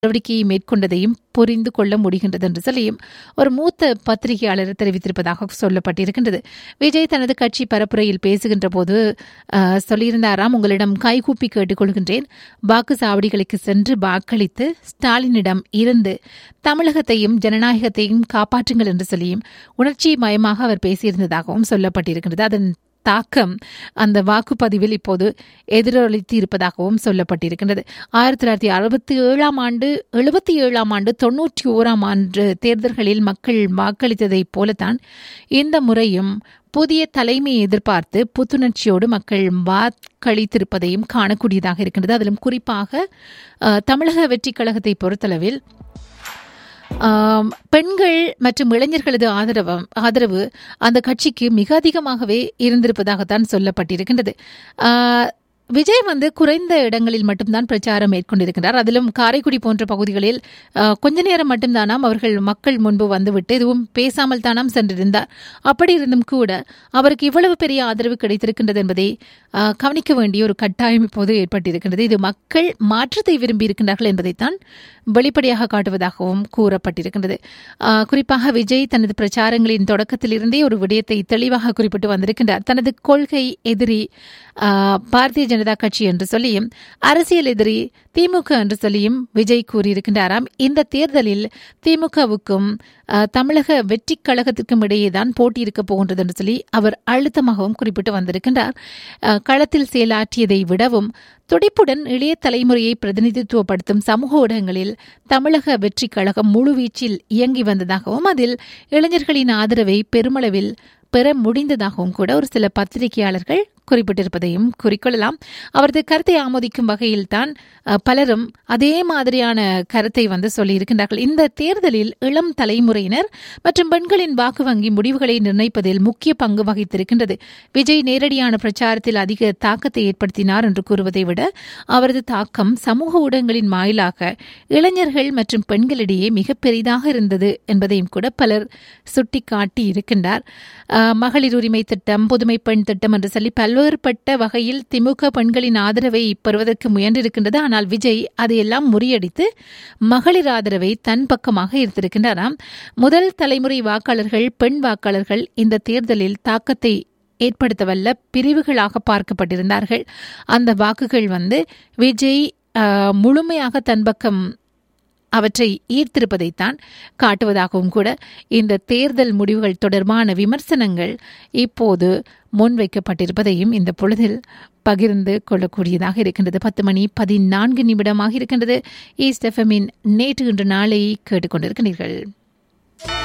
நடவடிக்கையை மேற்கொண்டதையும் புரிந்து கொள்ள முடிகின்றது என்று சொல்லியும் ஒரு மூத்த பத்திரிகையாளர் தெரிவித்திருப்பதாக சொல்லப்பட்டிருக்கின்றது விஜய் தனது கட்சி பரப்புரையில் பேசுகின்ற போது அஹ், சொல்லியிருந்தாராம் உங்களிடம் கைகூப்பி கேட்டுக்கொள்கின்றேன் வாக்கு சாவடிகளுக்கு சென்று வாக்களித்து ஸ்டாலினிடம் இருந்து தமிழகத்தையும் ஜனநாயகத்தையும் காப்பாற்றுங்கள் என்று சொல்லியும் உணர்ச்சி மயமாக அவர் பேசியிருந்ததாகவும் சொல்லப்பட்டிருக்கின்றது அதன் தாக்கம் அந்த வாக்குப்பதிவில் இப்போது எதிரொலித்து இருப்பதாகவும் சொல்லப்பட்டிருக்கின்றது ஆயிரத்தி தொள்ளாயிரத்தி அறுபத்தி ஏழாம் ஆண்டு எழுபத்தி ஏழாம் ஆண்டு தொன்னூற்றி ஓராம் ஆண்டு தேர்தல்களில் மக்கள் வாக்களித்ததைப் போலத்தான் இந்த முறையும் புதிய தலைமையை எதிர்பார்த்து புத்துணர்ச்சியோடு மக்கள் வாக்களித்திருப்பதையும் காணக்கூடியதாக இருக்கின்றது அதிலும் குறிப்பாக அஹ், தமிழக வெற்றிக் கழகத்தை பொறுத்தளவில் ஆம், பெண்கள் மற்றும் இளைஞர்களது ஆதரவு ஆதரவு அந்த கட்சிக்கு மிக அதிகமாகவே இருந்திருப்பதாகத்தான் சொல்லப்பட்டிருக்கின்றது ஆ, விஜய் வந்து குறைந்த இடங்களில் மட்டும்தான் பிரச்சாரம் மேற்கொண்டிருக்கிறார் அதிலும் காரைக்குடி போன்ற பகுதிகளில் ஆ, கொஞ்ச நேரம் மட்டும்தானாம் அவர்கள் மக்கள் முன்பு வந்துவிட்டு எதுவும் பேசாமல் தானாம் சென்றிருந்தார் அப்படி இருந்தும் கூட அவருக்கு இவ்வளவு பெரிய ஆதரவு கிடைத்திருக்கின்றது என்பதை ஆ, கவனிக்க வேண்டிய ஒரு கட்டாயம் இப்போது ஏற்பட்டிருக்கின்றது இது மக்கள் மாற்றத்தை விரும்பி இருக்கின்றார்கள் என்பதைத்தான் வெளிப்படையாக காட்டுவதாகவும் கூறப்பட்டிருக்கின்றது ஆ, குறிப்பாக விஜய் தனது பிரச்சாரங்களின் தொடக்கத்திலிருந்தே ஒரு விடயத்தை தெளிவாக குறிப்பிட்டு வந்திருக்கின்றார் தனது கொள்கை எதிரி ஆ, பாரதிய ஜனதா கட்சி என்று சொல்லியும் அரசியல் எதிரி திமுக என்று சொல்லியும் விஜய் கூறியிருக்கின்றாராம் இந்த தேர்தலில் திமுகவுக்கும் ஆ, தமிழக வெற்றிக் கழகத்திற்கும் இடையேதான் போட்டி இருக்கப் போகின்றது என்று சொல்லி அவர் அழுத்தமாகவும் குறிப்பிட்டு வந்திருக்கின்றார் ஆ, களத்தில் செயலாற்றியதை விடவும் துடிப்புடன் இளைய தலைமுறையை பிரதிநிதித்துவப்படுத்தும் சமூக ஊடகங்களில் தமிழக வெற்றிக் கழகம் முழுவீச்சில் இயங்கி வந்ததாகவும் அதில் இளைஞர்களின் ஆதரவை பெருமளவில் பெற முடிந்ததாகவும் கூட ஒரு சில பத்திரிகையாளர்கள் குறிப்பிட்டிருப்பதையும் குறிக்கொள்ளலாம் அவரது கருத்தை ஆமோதிக்கும் வகையில்தான் அஹ், பலரும் அதே மாதிரியான கருத்தை வந்து சொல்லியிருக்கின்றார்கள் இந்த தேர்தலில் இளம் தலைமுறையினர் மற்றும் பெண்களின் வாக்கு வங்கி முடிவுகளை நிர்ணயிப்பதில் முக்கிய பங்கு வகித்திருக்கின்றது விஜய் நேரடியான பிரச்சாரத்தில் அதிக தாக்கத்தை ஏற்படுத்தினார் என்று கூறுவதை விட அவரது தாக்கம் சமூக ஊடகங்களின் வாயிலாக இளைஞர்கள் மற்றும் பெண்களிடையே மிக பெரிதாக இருந்தது என்பதையும் கூட பலர் சுட்டிக்காட்டி இருக்கின்றார் அஹ், மகளிர் உரிமை திட்டம் புதுமை பெண் திட்டம் என்று சொல்லி பல்வேறுபட்ட வகையில் திமுக பெண்களின் ஆதரவை பெறுவதற்கு முயன்றிருக்கின்றது ஆனால் விஜய் அதையெல்லாம் முறியடித்து மகளிர் ஆதரவை தன் பக்கமாக ஈர்த்திருக்கின்றாராம் முதல் தலைமுறை வாக்காளர்கள் பெண் வாக்காளர்கள் இந்த தேர்தலில் தாக்கத்தை ஏற்படுத்தவல்ல பிரிவுகளாக பார்க்கப்பட்டிருந்தார்கள் அந்த வாக்குகள் வந்து விஜய் ஆஹ், முழுமையாக தன் பக்கம் அவற்றை ஈர்த்திருப்பதைத்தான் காட்டுவதாகவும் கூட இந்த தேர்தல் முடிவுகள் தொடர்பான விமர்சனங்கள் இப்போது முன்வைக்கப்பட்டிருப்பதையும் இந்த பொழுதில் பகிர்ந்து கொள்ளக்கூடியதாக இருக்கின்றது பத்து மணி பதினான்கு நிமிடமாக இருக்கின்றது ஈஸ்ட் எஃப்எம்மின் நேற்று இன்று நாளை கேட்டுக்கொண்டிருக்கிறீர்கள்